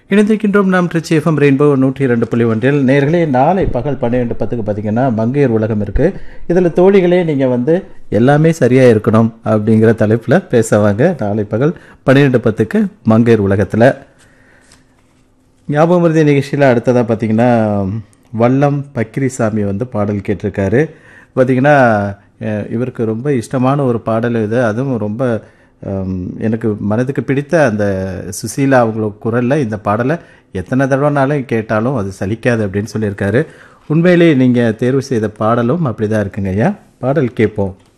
இணைந்திருக்கின்றோம் நாம் Trichy FM rainbow நூற்றி இரண்டு புள்ளி ஒன்றில் நேர்களே நாளை பகல் பன்னிரெண்டு பத்துக்கு பார்த்தீங்கன்னா மங்கையர் உலகம் இருக்குது இதில் தோழிகளே நீங்கள் வந்து எல்லாமே சரியாக இருக்கணும் அப்படிங்கிற தலைப்பில் பேசவாங்க நாளை பகல் பன்னிரெண்டு பத்துக்கு மங்கையர் உலகத்தில் ஞாபகம் மருதி நிகழ்ச்சியில் அடுத்ததாக பார்த்தீங்கன்னா வல்லம் பக்கிரிசாமி வந்து பாடல் கேட்டிருக்காரு பார்த்தீங்கன்னா அஹ், இவருக்கு ரொம்ப இஷ்டமான ஒரு பாடல் இது அதுவும் ரொம்ப ஹம், எனக்கு மனதுக்கு பிடித்த அந்த சுசீலா அவங்களோட குரலில் இந்த பாடலை எத்தனை தடவைனாலும் கேட்டாலும் அது சலிக்காது அப்படின்னு சொல்லியிருக்காரு உண்மையிலேயே நீங்கள் தேர்வு செய்த பாடலும் அப்படி தான் இருக்குங்க ஐயா பாடல் கேட்போம்